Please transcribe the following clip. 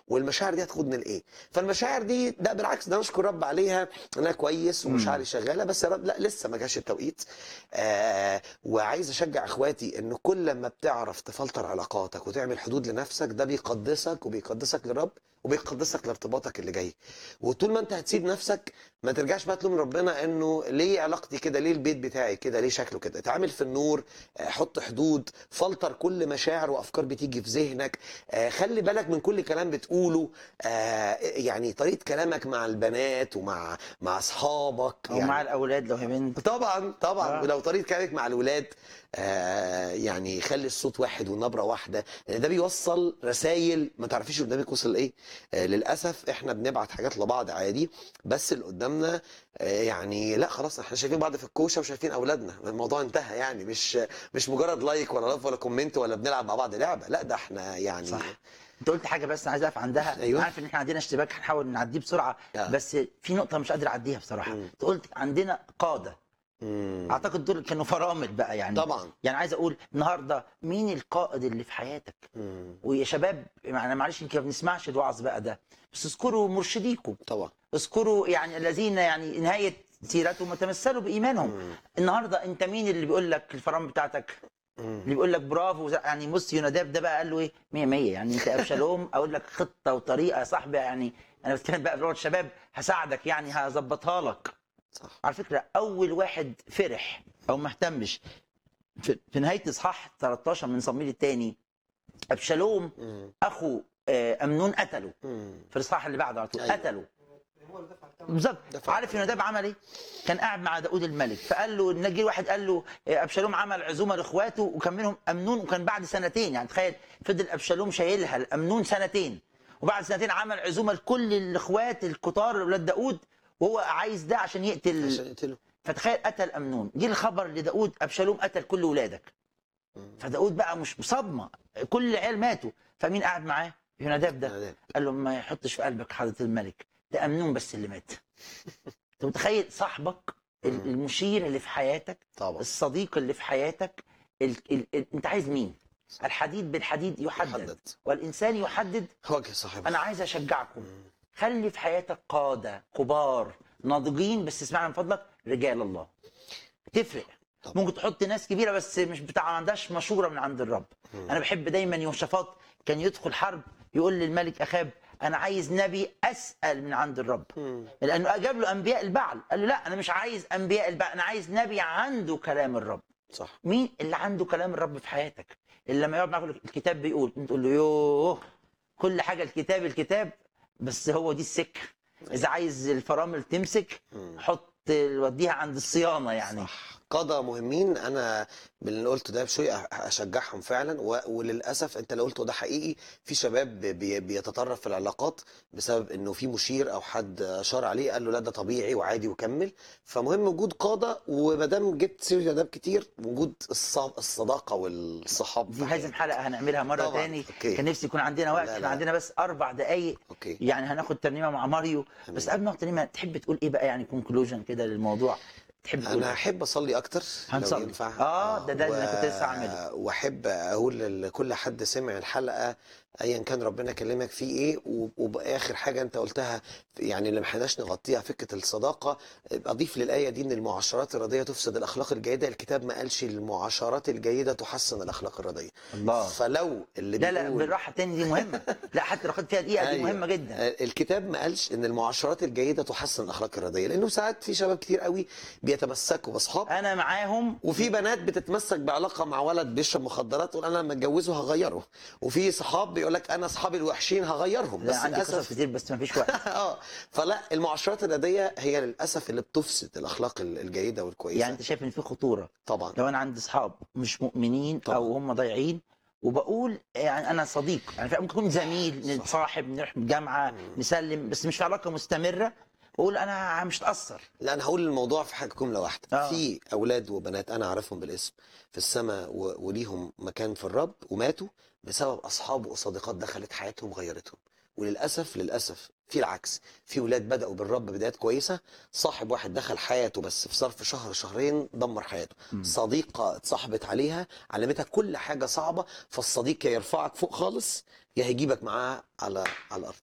والمشاعر دي هتاخدني لايه فالمشاعر دي ده بالعكس ده نشكر رب عليها انا كويس ومشاعري شغاله بس يا رب لا لسه ما جاش التوقيت آه وعايز اشجع اخواتي ان كل ما بتعرف تفلتر علاقاتك وتعمل حدود لنفسك ده بيقدسك وبيقدسك للرب وبيقدسك لارتباطك اللي جاي وطول ما انت هتسيب نفسك ما ترجعش بقى تلوم ربنا انه ليه علاقتي كده ليه البيت بتاعي كده ليه شكله كده اتعامل في النور آه، حط حدود فلتر كل مشاعر وافكار بتيجي في ذهنك آه، خلي بالك من كل كلام بتقوله آه، يعني طريقه كلامك مع البنات ومع مع اصحابك او مع الاولاد لو هي بنت طبعا طبعا آه. ولو طريقه كلامك مع الولاد آه يعني خلي الصوت واحد والنبره واحده لان ده بيوصل رسائل ما تعرفيش قدامك وصل ايه آه للاسف احنا بنبعت حاجات لبعض عادي بس اللي قدامنا آه يعني لا خلاص احنا شايفين بعض في الكوشه وشايفين اولادنا الموضوع انتهى يعني مش مش مجرد لايك ولا لاف ولا كومنت ولا بنلعب مع بعض لعبه لا ده احنا يعني صح. انت قلت حاجه بس انا عايز اقف عندها أيوة. عارف ان احنا عندنا اشتباك هنحاول نعديه بسرعه آه. بس في نقطه مش قادر اعديها بصراحه مم. انت قلت عندنا قاده مم. اعتقد دول كانوا فرامل بقى يعني طبعا يعني عايز اقول النهارده مين القائد اللي في حياتك مم. ويا شباب انا معلش يمكن ما بنسمعش الوعظ بقى ده بس اذكروا مرشديكم طبعا اذكروا يعني الذين يعني نهايه سيرتهم وتمثلوا بايمانهم مم. النهارده انت مين اللي بيقول لك الفرامل بتاعتك مم. اللي بيقول لك برافو يعني بص يوناداب ده بقى قال له ايه 100 100 يعني انت ابشالوم اقول لك خطه وطريقه يا صاحبي يعني انا بتكلم بقى بلغه الشباب هساعدك يعني هظبطها لك صح على فكره اول واحد فرح او ما اهتمش في, في نهايه اصحاح 13 من صمويل الثاني ابشالوم مم. اخو آه، امنون قتله مم. في الاصحاح اللي بعده على طول أيوة. قتله بالظبط دفع عارف يوناداب عمل ايه؟ كان قاعد مع داود الملك فقال له نجي واحد قال له آه، ابشالوم عمل عزومه لاخواته وكان منهم امنون وكان بعد سنتين يعني تخيل فضل ابشالوم شايلها لامنون سنتين وبعد سنتين عمل عزومه لكل الاخوات الكتار اولاد داود وهو عايز ده عشان يقتل عشان يقتله فتخيل قتل امنون جه الخبر لداود ابشالوم قتل كل ولادك مم. فداود بقى مش صدمه كل العيال ماتوا فمين قاعد معاه يوناداب ده يوناداب. قال له ما يحطش في قلبك حضره الملك ده امنون بس اللي مات انت متخيل صاحبك ال- مم. المشير اللي في حياتك طبعا الصديق اللي في حياتك ال... ال... ال... انت عايز مين الحديد بالحديد يحدد, يحدد. والانسان يحدد وجه صاحب انا عايز اشجعكم مم. خلي في حياتك قاده كبار ناضجين بس اسمعنا من فضلك رجال الله تفرق طبعا. ممكن تحط ناس كبيره بس مش بتاع ما عندهاش مشوره من عند الرب مم. انا بحب دايما يهوشافاط كان يدخل حرب يقول للملك اخاب انا عايز نبي اسال من عند الرب مم. لانه اجاب له انبياء البعل قال له لا انا مش عايز انبياء البعل انا عايز نبي عنده كلام الرب صح مين اللي عنده كلام الرب في حياتك اللي لما يقعد معاك يقول لك الكتاب بيقول انت تقول له يوه كل حاجه الكتاب الكتاب بس هو دي السكه اذا عايز الفرامل تمسك مم. حط وديها عند الصيانه يعني صح قادة مهمين انا باللي قلته ده بشوي أ- اشجعهم فعلا و... وللاسف انت اللي قلته ده حقيقي في شباب بي... بيتطرف في العلاقات بسبب انه في مشير او حد اشار عليه قال له لا ده طبيعي وعادي وكمل فمهم وجود قادة وما دام جبت سيرة اداب كتير وجود الص... الصداقة والصحاب دي في لازم حياتك. حلقه هنعملها مره طبعاً. تاني أوكي. كان نفسي يكون عندنا وقت لا، احنا لا. عندنا بس اربع دقائق اوكي يعني هناخد ترنيمه مع ماريو بس قبل ما ناخد ترنيمه تحب تقول ايه بقى يعني كونكلوجن كده للموضوع تحب تقول انا إيه؟ احب اصلي اكتر لو هنصلي. ينفع آه، ده- ده اللي أنا كنت لسه هعمله. واحب اقول لكل حد سمع الحلقه ايا كان ربنا كلمك فيه ايه و- وباخر حاجه انت قلتها يعني اللي ما حناش نغطيها فكره الصداقه اضيف للايه دي ان المعاشرات الرديه تفسد الاخلاق الجيده الكتاب ما قالش المعاشرات الجيده تحسن الاخلاق الرديه الله فلو اللي لا لا بيقول بالراحه تاني دي مهمه لا حتى لو خدت فيها دقيقه دي أيوة. مهمه جدا آه، الكتاب ما قالش ان المعاشرات الجيده تحسن الاخلاق الرديه لانه ساعات في شباب كتير قوي بيتمسكوا باصحاب انا معاهم وفي بنات بتتمسك بعلاقه مع ولد بيشرب مخدرات تقول انا لما اتجوزه هغيره وفي صحاب بيقول لك انا اصحابي الوحشين هغيرهم لا بس عندي قصص للاسف كتير بس ما فيش وقت اه فلا المعاشرات الرديه هي للاسف اللي بتفسد الاخلاق ال- الجيده والكويسه يعني انت شايف ان في خطوره طبعا لو انا عندي اصحاب مش مؤمنين طبعا. او هم ضايعين وبقول يعني انا صديق يعني ممكن يكون زميل صح. نتصاحب نروح الجامعه نسلم بس مش في علاقه مستمره واقول انا مش هتاثر لا انا هقول الموضوع في حاجه جمله واحده آه. في اولاد وبنات انا اعرفهم بالاسم في السماء و- وليهم مكان في الرب وماتوا بسبب اصحاب وصديقات دخلت حياتهم غيرتهم وللاسف للاسف في العكس في ولاد بداوا بالرب بدايات كويسه صاحب واحد دخل حياته بس في ظرف شهر شهرين دمر حياته صديقه اتصاحبت عليها علمتها كل حاجه صعبه فالصديق يا يرفعك فوق خالص يا هيجيبك معاه على على الارض